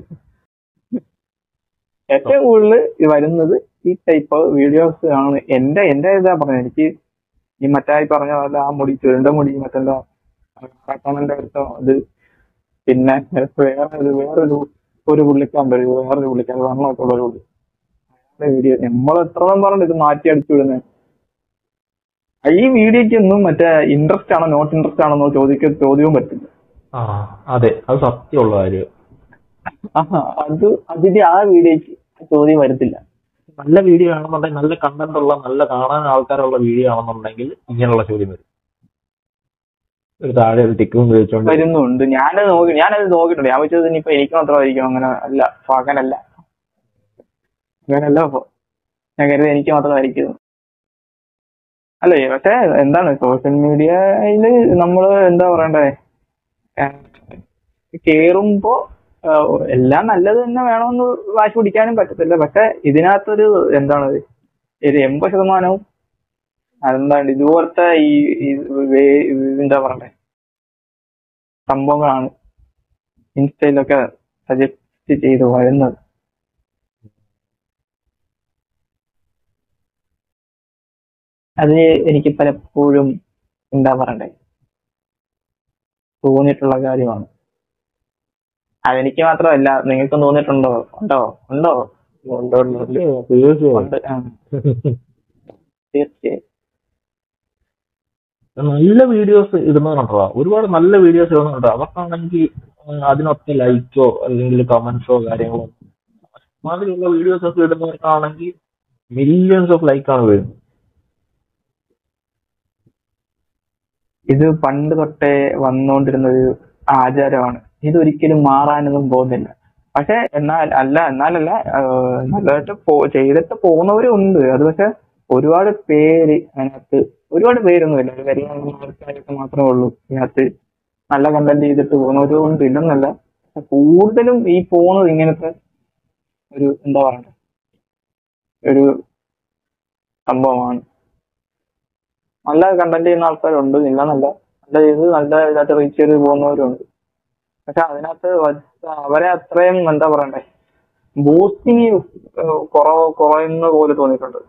ഏറ്റവും കൂടുതൽ ഇത് വരുന്നത് ഈ ടൈപ്പ് വീഡിയോസ് ആണ് എന്റെ എന്റെ ഇതാ പറഞ്ഞത് എനിക്ക് ഈ മറ്റായി പറഞ്ഞ പോലെ ആ മുടി ചുരുണ്ട മുടി മറ്റെന്താ കാട്ടണന്റെ അടുത്തോ അത് പിന്നെ വേറെ ഒരു വേറൊരു ഒരു പുള്ളിക്കാൻ വരും വേറൊരു പുള്ളിക്കാൻ വണ്ണമൊക്കെ ഉള്ള ഒരു പുള്ളി അയാളുടെ വീഡിയോ നമ്മൾ എത്ര പറഞ്ഞു ഇത് മാറ്റി അടിച്ചു വിടുന്നത് ഈ വീഡിയോക്ക് ഒന്നും മറ്റേ ഇൻട്രസ്റ്റ് ആണോ നോട്ട് ഇൻട്രസ്റ്റ് ആണോ ചോദിക്ക ചോദ്യവും പറ്റില്ല ആ അതെ അത് സത്യമുള്ള കാര്യം ആഹാ, അത് അതിന്റെ ആ വീഡിയോക്ക് ചോദ്യം വരത്തില്ല നല്ല വീഡിയോ ആണെന്നുണ്ടെങ്കിൽ നല്ല കണ്ടന്റ് ഉള്ള നല്ല കാണാൻ ആൾക്കാരുള്ള വീഡിയോ ആണെന്നുണ്ടെങ്കിൽ ഇങ്ങനെയുള്ള ചോദ്യം വരും ഒരു താഴെ ഒരു ടിക്കും ചോദിച്ചോണ്ട് വരുന്നുണ്ട് ഞാനത് നോക്കി ഞാനത് നോക്കിയിട്ടുണ്ട് ഞാൻ വെച്ചത് ഇനിയിപ്പോ എനിക്ക് മാത്രമായിരിക്കും അങ്ങനെ അല്ല അപ്പൊ അങ്ങനല്ല അങ്ങനല്ല അപ്പൊ ഞാൻ കരുതി എനിക്ക് മാത്രമായിരിക്കും അല്ലേ പക്ഷെ എന്താണ് സോഷ്യൽ മീഡിയയില് നമ്മള് എന്താ പറയണ്ടേ കേറുമ്പോ ആ, എല്ലാം നല്ലത് തന്നെ വേണമെന്ന് വാശി പിടിക്കാനും പറ്റത്തില്ല പക്ഷെ ഇതിനകത്തൊരു എന്താണ് ഒരു എൺപത് ശതമാനവും അതെന്താണ് ഇതുപോലത്തെ ഈ ഈ വേ- എന്താ പറയണ്ടേ സംഭവങ്ങളാണ് ഇൻസ്റ്റയിലൊക്കെ സജസ്റ്റ് ചെയ്ത് വരുന്നത് അത് എനിക്ക് പലപ്പോഴും എന്താ പറയണ്ടേ തോന്നിയിട്ടുള്ള കാര്യമാണ് അതെനിക്ക് മാത്രമല്ല നിങ്ങൾക്കും തോന്നിയിട്ടുണ്ടോ ഉണ്ടോ ഉണ്ടോ തീർച്ചയായും ഉണ്ട് ആ, തീർച്ചയായും നല്ല വീഡിയോസ് ഇടുന്നവരുണ്ടോ ഒരുപാട് നല്ല വീഡിയോസ് ഇടുന്നുണ്ട് അവർക്കാണെങ്കിൽ ഉം, അതിനൊക്കെ ലൈക്കോ അല്ലെങ്കിൽ കമന്റ്സോ കാര്യങ്ങളോ മാതിരിയുള്ള വീഡിയോസ് ഒക്കെ ഇടുന്നവർക്കാണെങ്കിൽ മില്യൺസ് ഓഫ് ലൈക്കാണ് വരുന്നത് ഇത് പണ്ട് തൊട്ടേ വന്നുകൊണ്ടിരുന്ന ഒരു ആചാരമാണ് ഇതൊരിക്കലും മാറാനൊന്നും പോകുന്നില്ല പക്ഷെ എന്നാൽ അല്ല എന്നാലല്ല ആഹ് നല്ലതായിട്ട് പോ ചെയ്തിട്ട് പോകുന്നവരും ഉണ്ട് അത് പക്ഷെ ഒരുപാട് പേര് അതിനകത്ത് ഒരുപാട് പേരൊന്നുമില്ല ഒരു വലിയ ആൾക്കാരൊക്കെ മാത്രമേ ഉള്ളൂ ഇതിനകത്ത് നല്ല കണ്ടന്റ് ചെയ്തിട്ട് പോകുന്നവരും ഉണ്ട് ഇല്ലെന്നല്ല പക്ഷെ കൂടുതലും ഈ പോകുന്നത് ഇങ്ങനത്തെ ഒരു എന്താ പറയണ്ടേ ഒരു സംഭവമാണ് നല്ല കണ്ടന്റ് ചെയ്യുന്ന ആൾക്കാരുണ്ട് ഇല്ലെന്നല്ല നല്ല ചെയ്ത് നല്ല ഇതായിട്ട് റീച്ച് ചെയ്ത് പോകുന്നവരുണ്ട് പക്ഷെ അതിനകത്ത് വ- അവരെ അത്രയും എന്താ പറയണ്ടേ ബൂസ്റ്റിങ് കുറവ് കുറയുന്ന പോലെ തോന്നിയിട്ടുണ്ട്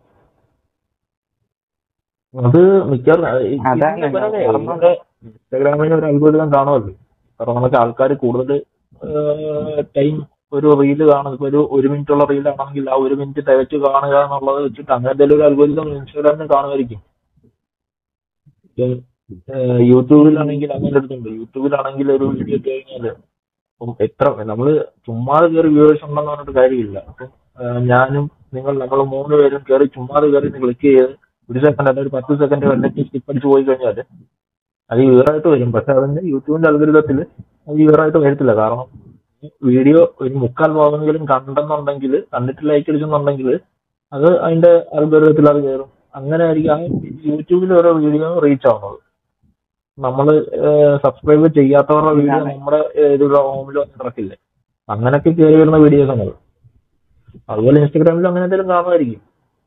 അത് മിക്കവാറും ഈ- അതാണ് ഇതിന്റെ പിറകെ കാരണം. ഇവിടെ ഇൻസ്റ്റാഗ്രാമിന് ഒരു അത്ഭുതം കാണുമല്ലോ കാരണം നമുക്ക് ആൾക്കാർ കൂടുതൽ ടൈം ഒരു റീല് കാണുന്നത് ഇപ്പൊ ഒരു ഒരു മിനിറ്റ് ഉള്ള റീൽ ആണെങ്കിൽ ആ ഒരു മിനിറ്റ് തികച്ചു കാണുക എന്നുള്ളത് വെച്ചിട്ട് അങ്ങനെ എന്തെങ്കിലും ഒരു അത്ഭുതം ഇൻസ്റ്റാഗ്രാമിന് കാണുമായിരിക്കും ഇപ്പം, ഏഹ്, യൂട്യൂബിലാണെങ്കിൽ അങ്ങനെ എടുത്തുണ്ട് യൂട്യൂബിലാണെങ്കിൽ ഒരു വീഡിയോ ഇട്ട് കഴിഞ്ഞാല് അപ്പം എത്ര നമ്മള് ചുമ്മാതെ കയറി വ്യൂവേഴ്സ് ഉണ്ടെന്ന് പറഞ്ഞിട്ട് കാര്യമില്ല അപ്പം ഏഹ്, ഞാനും നിങ്ങൾ നമ്മൾ മൂന്ന് പേരും കയറി ചുമ്മാതെ കയറി ക്ലിക്ക് ചെയ്ത് ഒരു സെക്കൻഡ് അല്ലെങ്കിൽ ഒരു പത്ത് സെക്കൻഡ് കണ്ടിട്ട് സ്കിപ്പ് അടിച്ച് പോയി കഴിഞ്ഞാൽ അത് വ്യൂറായിട്ട് വരും പക്ഷെ അതിന്റെ യൂട്യൂബിന്റെ അൽഗരിതത്തിൽ അത് വ്യൂറായിട്ട് വരത്തില്ല കാരണം വീഡിയോ ഒരു മുക്കാൽ ഭാഗമെങ്കിലും കണ്ടെന്നുണ്ടെങ്കിൽ കണ്ടിട്ട് ലൈക്ക് അടിച്ചെന്നുണ്ടെങ്കിൽ അത് അതിന്റെ അൽഗരിതത്തിൽ അത് കയറും അങ്ങനെ ആയിരിക്കും ആ യൂട്യൂബിൽ ഓരോ വീഡിയോ റീച്ച് ആവുന്നത് നമ്മൾ സബ്സ്ക്രൈബ് ചെയ്യാത്തവരുടെ വീഡിയോ ഇതാണ്. നമ്മുടെ ഏഹ്, ഇതിലുള്ള ഹോമിൽ നടക്കില്ലേ അങ്ങനെയൊക്കെ കയറി വരുന്ന വീഡിയോസ് ആണ് അത്. അതുപോലെ ഇൻസ്റ്റാഗ്രാമിൽ അങ്ങനെ എന്തെങ്കിലും കാണുമായിരിക്കും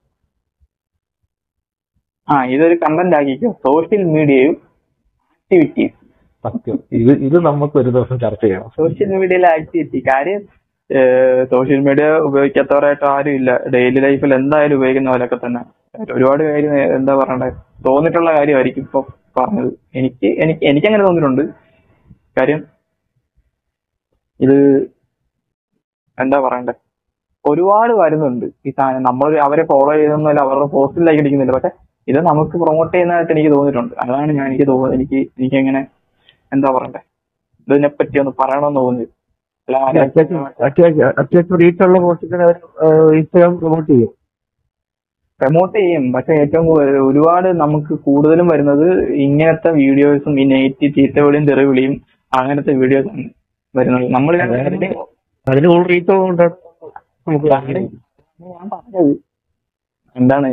ആ ഇതൊരു കണ്ടന്റ് ആക്കിക്കോ സോഷ്യൽ മീഡിയയും ആക്ടിവിറ്റീസ് സത്യം ഇത് ഇത് നമുക്ക് ഒരു ദിവസം ചർച്ച ചെയ്യണം സോഷ്യൽ മീഡിയയിലെ ആക്ടിവിറ്റി കാര്യം സോഷ്യൽ മീഡിയ ഉപയോഗിക്കാത്തവരായിട്ട് ആരും ഇല്ല ഡെയിലി ലൈഫിൽ എന്തായാലും ഉപയോഗിക്കുന്നവരൊക്കെ തന്നെ ഒരുപാട് പേര് നേ- എന്താ പറയണ്ടേ തോന്നിയിട്ടുള്ള കാര്യമായിരിക്കും ഇപ്പൊ പറഞ്ഞത് എനിക്ക് എനിക്ക് എനിക്ക് അങ്ങനെ തോന്നിയിട്ടുണ്ട് കാര്യം ഇത് എന്താ പറയണ്ടേ ഒരുപാട് വരുന്നുണ്ട് ഈ സാധനം നമ്മൾ അവരെ ഫോളോ ചെയ്യുന്നൊന്നുമില്ല അവരുടെ പോസ്റ്റിൽ ലൈക്ക് അടിക്കുന്നില്ല പക്ഷെ ഇത് നമുക്ക് പ്രൊമോട്ട് ചെയ്യുന്നതായിട്ട് എനിക്ക് തോന്നിയിട്ടുണ്ട് അതാണ് ഞാൻ എനിക്ക് തോന്നുന്നത് എനിക്ക് എനിക്ക് എങ്ങനെ എന്താ പറയണ്ടേ ഇതിനെ പറ്റി ഒന്ന് പറയണമെന്ന് തോന്നി അല്ല അത്യാവശ്യം അത്യാവശ്യം അത്യാവശ്യം റീച്ചുള്ള പോസ്റ്റുകൾ അവർ ഇൻസ്റ്റാഗ്രാം പ്രൊമോട്ട് ചെയ്യും പ്രൊമോട്ട് ചെയ്യും പക്ഷെ ഏറ്റവും കൂടുതൽ ഒരുപാട് നമുക്ക് കൂടുതലും വരുന്നത് ഇങ്ങനത്തെ വീഡിയോസും ഈ നെറ്റ് ചീത്തവിളിയും തെറിവിളിയും അങ്ങനത്തെ വീഡിയോസ് ആണ് വരുന്നത് നമ്മൾ അതിന് കൂടുതൽ റീച്ച് ഉള്ളതുകൊണ്ടാണ് നമുക്ക് ഞാൻ പറഞ്ഞത് എന്താണ്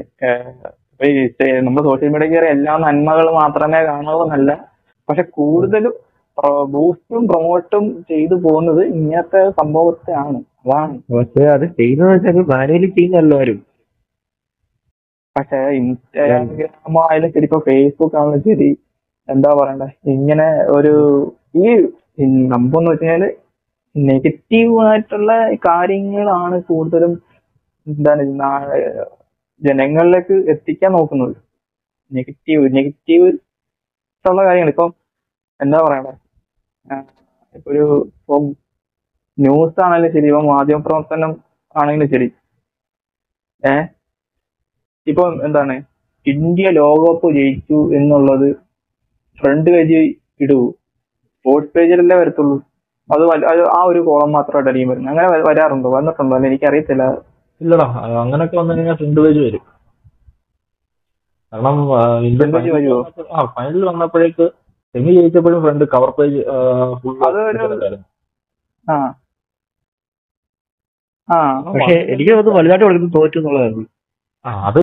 നമ്മൾ സോഷ്യൽ മീഡിയ കയറി എല്ലാ നന്മകൾ മാത്രമേ കാണുമെന്നല്ല പക്ഷെ കൂടുതലും ബൂസ്റ്റും പ്രൊമോട്ടും ചെയ്തു പോകുന്നത് ഇങ്ങനത്തെ സംഭവത്തെയാണ് അതാണ് പക്ഷേ അത് ചെയ്യുന്നത് വെച്ചാൽ മാനുവലി ചെയ്യുന്നല്ലോ ആരും പക്ഷെ ഇൻസ്റ്റാഗ്രാം ആയാലും ശരി ഇപ്പൊ ഫേസ്ബുക്ക് ആണെങ്കിലും ശരി എന്താ പറയണ്ടേ ഇങ്ങനെ ഒരു ഈ സംഭവം എന്ന് വെച്ചാല് നെഗറ്റീവ് ആയിട്ടുള്ള കാര്യങ്ങളാണ് കൂടുതലും എന്താണ് നാ- ജനങ്ങളിലേക്ക് എത്തിക്കാൻ നോക്കുന്നത് നെഗറ്റീവ് നെഗറ്റീവ് ഉള്ള കാര്യങ്ങൾ ഇപ്പം എന്താ പറയണ്ടേ ആഹ് ഇപ്പൊ ഒരു ഇപ്പം ന്യൂസ് ആണെങ്കിലും ശരി ഇപ്പം മാധ്യമ പ്രവർത്തനം ആണെങ്കിലും ശരി ഏ ഇപ്പൊ എന്താണ് ഇന്ത്യ ലോകകപ്പ് ജയിച്ചു എന്നുള്ളത് ഫ്രണ്ട് പേജ് ഇടൂ സ്പോർട്സ് പേജിലല്ലേ വരത്തുള്ളൂ അത് വല്ല- അത് ആ ഒരു കോളം മാത്രമായിട്ടായിരിക്കും വരുന്നത് അങ്ങനെ വ- വരാറുണ്ടോ വന്നിട്ടുണ്ടോ അല്ല എനിക്കറിയത്തില്ല ഇല്ലടാ അത് അങ്ങനെയൊക്കെ വന്നു കഴിഞ്ഞാൽ ഫ്രണ്ട് പേജ് വരും കാരണം ആ, ഇന്ത്യ Front page final വരുവോ? വന്നപ്പോ- ആ ഫൈനൽ വന്നപ്പോഴേക്ക് സെമി ജയിച്ചപ്പോഴും ഫ്രണ്ട് കവർ പേജ് ഫുൾ അത് ഒരു- ആ ആ പക്ഷെ എനിക്ക് തോന്നുന്നു വലുതായിട്ട് കൊടുക്കുന്നത് തോറ്റു എന്നുള്ളതാണ് ആ, അത്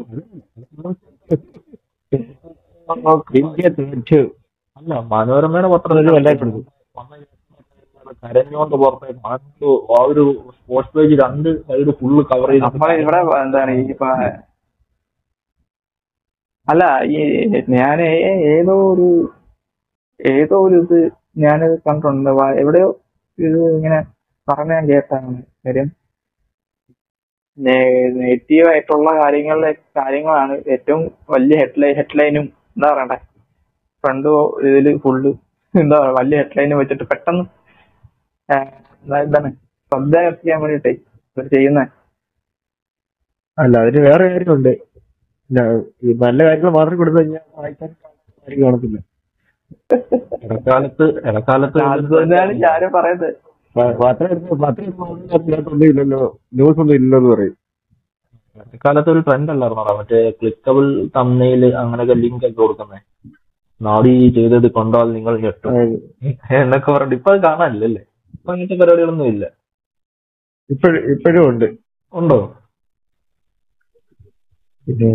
ഇന്ത്യ തോറ്റു അല്ല മനോരമയുടെ പത്രത്തിൽ ഒരു വല്ലായ്മ കൊടുക്കും. കരഞ്ഞോണ്ട് പുറത്തേക്ക് ആണ്ട് ആ ഒരു സ്പോർട്സ് പേജ് രണ്ട് സൈഡ് ഫുള്ള് കവർ ചെയ്ത് നമ്മളെ ഇവിടെ എന്താണ് ഈ ഇപ്പൊ അല്ല ഈ ഞാൻ ഏതോ ഒരു ഏതോ ഒരു ഇത് ഞാൻ കണ്ടിട്ടുണ്ട് വ- എവിടെയോ ഇത് ഇങ്ങനെ പറഞ്ഞ ഞാൻ കേട്ടാണ് കാര്യം നെഗറ്റീവ് ആയിട്ടുള്ള കാര്യങ്ങളിലെ കാര്യങ്ങളാണ് ഏറ്റവും വലിയ ഹെഡ്ലൈൻ ഹെഡ്ലൈനും എന്താ പറയണ്ടേ ഫ്രണ്ട് ഇതില് ഫുള്ള് എന്താ പറയാ വലിയ ഹെഡ്ലൈനും വെച്ചിട്ട് പെട്ടെന്ന് ആ, എന്താ- എന്താണ് ശ്രദ്ധ ചെയ്യാൻ വേണ്ടിട്ടേ ഇവർ ചെയ്യുന്നത് അല്ല അതിന് വേറെ കാര്യമുണ്ട് ഇല്ല, ഈ നല്ല കാര്യങ്ങൾ മാത്രം കൊടുത്തു കഴിഞ്ഞാൽ വായിക്കാൻ കാര്യം കാണത്തില്ല ഇടക്കാലത്ത് ഇടക്കാലത്ത് അത് തന്നെയാണ് ഞാനും പറയുന്നത് പ- പത്രം എടുത്ത് പത്രം എടുത്തൊന്നും ഇല്ലല്ലോ ന്യൂസ് ഒന്നും ഇല്ലെന്ന് പറയും ഇടക്കാലത്ത് ഒരു ട്രെൻഡ് അല്ലായിരുന്നോ മറ്റേ ക്ലിക്കബിൾ തമ്മയില് അങ്ങനെയൊക്കെ ലിങ്ക് ഒക്കെ കൊടുക്കുന്നേ നാടി ചെയ്തത് കൊണ്ടാൽ നിങ്ങൾ ഞെട്ടും അതായത് എന്നൊക്കെ പറഞ്ഞിട്ട് ഇപ്പൊ അത് കാണാനില്ലല്ലേ ഇപ്പൊ അങ്ങനത്തെ പരിപാടികളൊന്നും ഇല്ല ഇപ്പോഴും ഇപ്പോഴും ഉണ്ട് ഉണ്ടോ പിന്നെ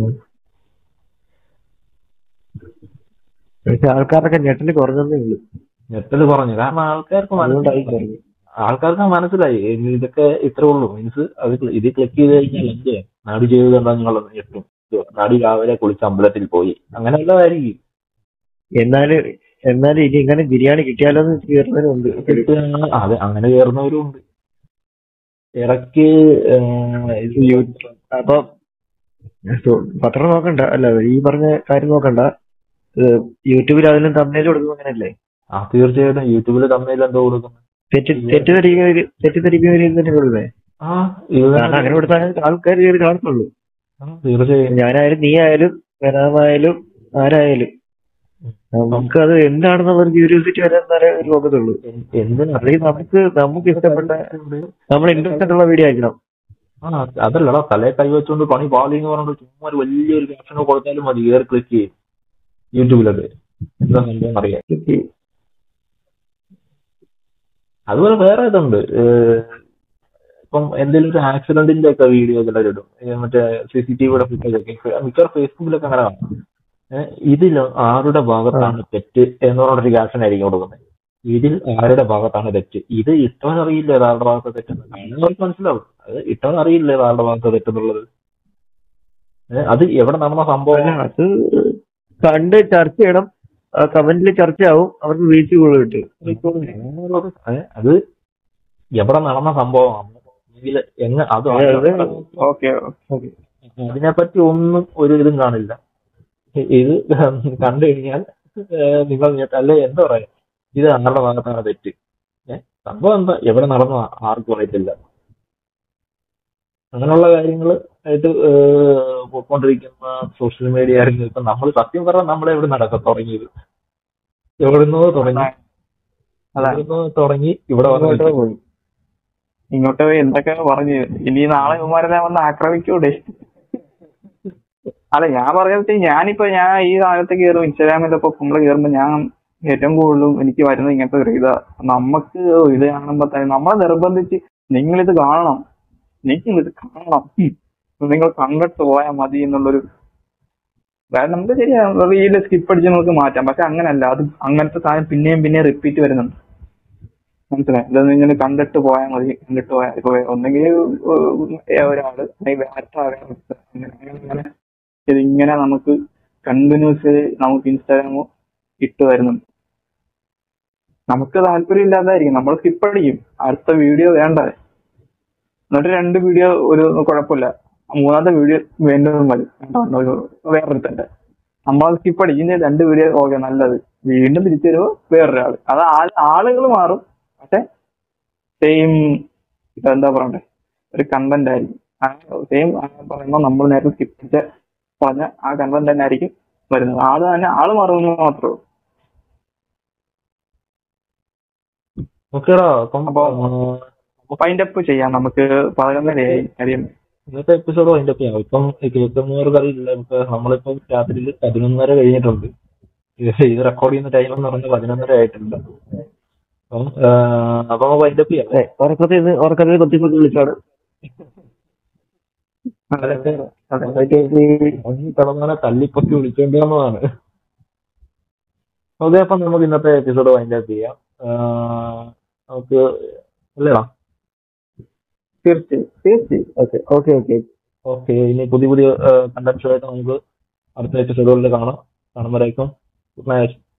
പക്ഷെ ആൾക്കാരൊക്കെ ഞെട്ടല് കുറഞ്ഞതേ ഉള്ളൂ ഞെട്ടല് കുറഞ്ഞു കാരണം ആൾക്കാർക്ക് അതുകൊണ്ടായി മനസ്സിലായി കുറഞ്ഞു ആൾക്കാർക്ക് മനസ്സിലായി ഇനി ഇതൊക്കെ ഇത്രേ ഉള്ളൂ മീൻസ് അത് cl- ഇത് ക്ലിക്ക് ചെയ്ത് കഴിഞ്ഞാൽ എന്ത് നാടി ചെയ്തത് എന്താ നിങ്ങൾ ഞെട്ടും നാടി രാവിലെ കുളിച്ച് അമ്പലത്തിൽ പോയി അങ്ങനെയുള്ളതായിരിക്കും എന്നാല് എന്നാലും ഇനി ഇങ്ങനെ ബിരിയാണി കിട്ടിയാലോ എന്ന് തീർന്നവരുണ്ട് കിട്ടുക- അതെ അങ്ങനെ കയറുന്നവരും ഉണ്ട് ഇടയ്ക്ക് ഏഹ്, ഇത് അപ്പൊ പത്രം നോക്കണ്ട അല്ല ഈ പറഞ്ഞ കാര്യം നോക്കണ്ട ഏഹ് യൂട്യൂബിൽ അതിലും തമ്മിൽ കൊടുക്കുന്നത് അങ്ങനെയല്ലേ ആ തീർച്ചയായിട്ടും യൂട്യൂബിൽ തമ്മിൽ എന്തോ കൊടുക്കുന്നു തെറ്റി തെറ്റിദ്ധരിക്കുന്ന തെറ്റിദ്ധരിക്കുന്ന തന്നെ കൊടുക്കുന്നേ ആ ഇത് കാരണം അങ്ങനെ കൊടുത്താൽ ആൾക്കാർ കയറി കാണത്തുള്ളൂ ആ, തീർച്ചയായും ഞാനായാലും നീ ആയാലും വരാമായാലും ആരായാലും നമുക്ക് അത് എന്താണെന്നുള്ള ഒരു ക്യൂരിയോസിറ്റി വരാൻ എന്നാലേ ഒരു നോക്കത്തുള്ളൂ എൻ- എന്തിനാ അല്ലെങ്കിൽ നമുക്ക് നമുക്ക് ഇഷ്ടപ്പെട്ട നമ്മൾ ഇൻട്രസ്റ്റ് ആയിട്ടുള്ള വീഡിയോ ആയിരിക്കണം ആ അതല്ലടാ തലയെ കൈവച്ചുകൊണ്ട് പണി പാളി എന്ന് പറഞ്ഞിട്ട് ചുമ്മാ ഒരു വലിയൊരു ക്യാപ്ഷൻ കൊടുത്താലും മതി കയറി ക്ലിക്ക് ചെയ്യും യൂട്യൂബിലൊക്കെ എന്താ സംഭവം അറിയാം അതുപോലെ വേറെ ഇതുണ്ട് ഏഹ് ഇപ്പം എന്തെങ്കിലും ഒരു ആക്സിഡന്റിന്റെ ഒക്കെ വീഡിയോ ചിലർ ഇടും ഏഹ് മറ്റേ സി സി ടി വിയുടെ ഫുട്ടേജ് ഒക്കെ മിക്കവാറും ഫേസ്ബുക്കിലൊക്കെ അങ്ങനെ കാണാം ഏഹ് ഇതിൽ ആരുടെ ഭാഗത്താണ് തെറ്റ് എന്ന് പറഞ്ഞൊരു ക്യാപ്ഷൻ ആയിരിക്കും കൊടുക്കുന്നത് ഇതിൽ ആരുടെ ഭാഗത്താണ് തെറ്റ് ഇത് ഇട്ടവൻ അറിയില്ല ഏതാളുടെ ഭാഗത്ത് തെറ്റെന്ന് കാണുന്നവർക്ക് മനസ്സിലാവും അത് ഇട്ടവൻ അറിയില്ല ഏതാളുടെ ഭാഗത്ത് തെറ്റെന്നുള്ളത് ഏഹ് അത് എവിടെ നടന്ന സംഭവം അല്ല അത് കണ്ട് ചർച്ച ചെയ്യണം കമന്റിൽ ചർച്ചയാവും അവർക്ക് വീഴ്ച കൂടുതൽ കിട്ടും ഏഹ് അത് എവിടെ നടന്ന സംഭവമാണ് ഇതിൽ എങ്ങ അത് അതായത് ഓക്കെ അതിനെപ്പറ്റി ഒന്നും ഒരു ഇതും കാണില്ല ഇത് കണ്ടു കഴിഞ്ഞാൽ ഏഹ് നിങ്ങൾ ഞെട്ട- അല്ലെ എന്താ പറയാ ഇത് ആരുടെ ഭാഗത്താണ് തെറ്റ് ഏഹ് സംഭവം എന്താ എവിടെ നടന്നു ആർക്കും അറിയത്തില്ല അങ്ങനെയുള്ള കാര്യങ്ങൾ ആയിട്ട് ഏഹ് പോയിക്കൊണ്ടിരിക്കുന്ന സോഷ്യൽ മീഡിയ ആയിരുന്നു ഇപ്പൊ നമ്മൾ സത്യം പറഞ്ഞാൽ നമ്മളെ ഇവിടെ നടക്കം തുടങ്ങിയത് എവിടുന്നോ തുടങ്ങി അതാണ് എവിടുന്നോ തുടങ്ങി ഇവിടെ വന്ന് ഇങ്ങോട്ട് പോയി ഇങ്ങോട്ട് പോയി എന്തൊക്കെ പറഞ്ഞു ഇനി നാളെ ഇവന്മാരെല്ലാം വന്ന് ആക്രമിക്കൂടെ അല്ല ഞാൻ പറയുന്നത് ഞാനിപ്പോ ഞാൻ ഈ കാലത്ത് കയറും ഇൻസ്റ്റാഗ്രാമിലൊക്കെ നമ്മള് കയറുമ്പോ ഞാൻ ഏറ്റവും കൂടുതലും എനിക്ക് വരുന്നത് ഇങ്ങനത്തെ ഒരു ഇതാ നമുക്ക് ഇത് കാണുമ്പോ തന്നെ നമ്മളെ നിർബന്ധിച്ച് നിങ്ങൾ ഇത് കാണണം നിങ്ങൾ ഇത് കാണണം ഉം. നിങ്ങൾ കണ്ടിട്ട് പോയാൽ മതി എന്നുള്ളൊരു അതായത് നമുക്ക് ശരിയാ റീല് സ്കിപ്പ് അടിച്ച് നമുക്ക് മാറ്റാം പക്ഷെ അങ്ങനല്ല അത് അങ്ങനത്തെ സാധനം പിന്നെയും പിന്നെയും റിപ്പീറ്റ് വരുന്നുണ്ട് മനസ്സിലായി ഇതൊന്നും ഇങ്ങനെ കണ്ടിട്ട് പോയാൽ മതി കണ്ടിട്ട് പോയാൽ ഇപ്പൊ ഒന്നെങ്കിൽ ഒരാള് അല്ലെങ്കിൽ വേറെ അങ്ങനെ അങ്ങനെ ഇതിങ്ങനെ നമുക്ക് കണ്ടിന്യൂസ് നമുക്ക് ഇൻസ്റ്റാഗ്രാമോ ഇട്ട് വരുന്നുണ്ട് നമുക്ക് താല്പര്യം ഇല്ലാതായിരിക്കും നമ്മൾ സ്കിപ്പ് അടിക്കും അടുത്ത വീഡിയോ വേണ്ട എന്നിട്ട് രണ്ട് വീഡിയോ ഒരു കുഴപ്പമില്ല മൂന്നാമത്തെ വീഡിയോ വീണ്ടും വരും വേറൊരുത്തന്റെ നമ്മൾ സ്കിപ്പ് അടിക്കുന്ന രണ്ട് വീഡിയോ ഓക്കെ നല്ലത് വീണ്ടും തിരിച്ചു വരുമ്പോ വേറൊരാള് അത് ആളുകൾ മാറും പക്ഷെ സെയിം എന്താ പറയണ്ടേ ഒരു കണ്ടന്റ് ആയിരിക്കും ആ സെയിം പറയുമ്പോൾ നമ്മൾ നേരത്തെ സ്കിപ്പ് അടിച്ച പറഞ്ഞ ആ കണ്ടന്റ് തന്നെ ആയിരിക്കും വരുന്നത് ആള് തന്നെ ആള് മാറുമെന്ന് മാത്രമേ ഉള്ളൂ ഓക്കേടാ അപ്പം അപ്പൊ- ആ, ഫൈൻഡ് അപ്പ് ചെയ്യാം നമുക്ക് പതിനൊന്നരയായി കാര്യം ഇന്നത്തെ എപ്പിസോഡ് അതിന്റെ ചെയ്യാം ഇപ്പം കേൾക്കുന്നവർക്ക് അറിയില്ല ഇപ്പൊ നമ്മളിപ്പം രാത്രിയിൽ പതിനൊന്നര കഴിഞ്ഞിട്ടുണ്ട് ഇത് ഇത് റെക്കോർഡ് ചെയ്യുന്ന ടൈം എന്ന് പറഞ്ഞാൽ പതിനൊന്നര ആയിട്ടുണ്ട് അപ്പം ആ, അപ്പൊ നമുക്ക് അതിന്റെ ചെയ്യാം ഉറക്കത്തിൽ നിന്ന് ഉറക്കത്തിൽ കൊത്തിക്കൊത്തി വിളിച്ചാണ് അതൊക്കെ അതെ അതൊക്കെ ഈ ഈ കിടന്നവനെ തല്ലിപ്പൊക്കി വിളിച്ചോണ്ട് വന്നതാണ് ഓക്കെ അപ്പം നമുക്ക് ഇന്നത്തെ എപ്പിസോഡ് വൈൻഡ് അപ്പ് ചെയ്യാം ആഹ് നമുക്ക് അല്ലേടാ തീർച്ചയായും തീർച്ചയായും ഓക്കെ ഓക്കെ ഓക്കെ ഓക്കെ ഇനി പുതിയ പുതിയ കണ്ടന്റ്സുമായിട്ട് നമുക്ക് അടുത്ത എപ്പിസോഡുകളിൽ കാണാം കാണുമ്പോഴേക്കും ഗുഡ് നൈറ്റ്